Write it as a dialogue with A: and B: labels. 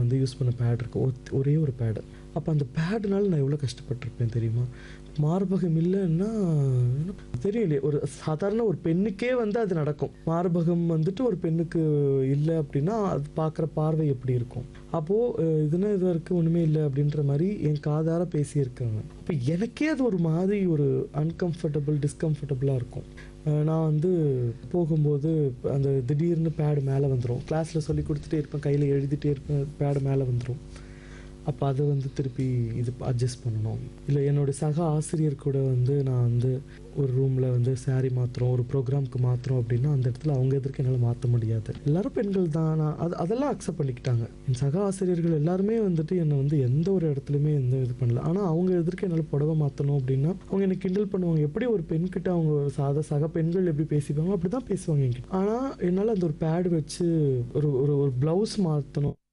A: வந்து யூஸ் பண்ண பேட் இருக்கு ஒத்- ஒரே ஒரு பேடு அப்போ அந்த பேடுனால நான் எவ்வளோ கஷ்டப்பட்டிருப்பேன் தெரியுமா மார்பகம் இல்லைன்னா தெரியலையே ஒரு சாதாரண ஒரு பெண்ணுக்கே வந்து அது நடக்கும் மார்பகம் வந்துட்டு ஒரு பெண்ணுக்கு இல்லை அப்படின்னா அது பார்க்குற பார்வை எப்படி இருக்கும் அப்போது இதுனா இது வரைக்கும் ஒன்றுமே இல்லை அப்படின்ற மாதிரி என் காதார பேசியிருக்காங்க இப்போ எனக்கே அது ஒரு மாதிரி ஒரு அன்கம்ஃபர்டபுள் டிஸ்கம்ஃபர்டபுளாக இருக்கும் அஹ் நான் வந்து போகும்போது அந்த திடீர்னு பேடு மேலே வந்துடும் கிளாஸில் சொல்லி கொடுத்துட்டே இருப்பேன் கையில் எழுதிட்டே இருப்பேன் பேடு மேலே வந்துடும் அப்போ அதை வந்து திருப்பி இது அட்ஜஸ்ட் பண்ணணும் இல்லை என்னோட சக ஆசிரியர் கூட வந்து நான் வந்து ஒரு ரூமில் வந்து saree மாற்றுறோம் ஒரு ப்ரோக்ராம்க்கு மாற்றுறோம் அப்படின்னா அந்த இடத்துல அவங்க எதிர்க்க என்னால் மாற்ற முடியாது எல்லாரும் பெண்கள் தான் நான் அது அதெல்லாம் அக்செப்ட் பண்ணிக்கிட்டாங்க என் சக ஆசிரியர்கள் எல்லாருமே வந்துட்டு என்னை வந்து எந்த ஒரு இடத்துலையுமே எந்த இது பண்ணல ஆனால் அவங்க எதிர்க்க என்னால் புடவை மாற்றணும் அப்படின்னா அவங்க என்னை கிண்டல் பண்ணுவாங்க எப்படி ஒரு பெண்கிட்ட அவங்க ஒரு சாத சக பெண்கள் எப்படி பேசிப்பாங்க அப்படி தான் பேசுவாங்க என்கிட்ட ஆனால் என்னால் அந்த ஒரு பேட் வச்சு ஒரு ஒரு ஒரு ப்ளவுஸ் மாற்றணும்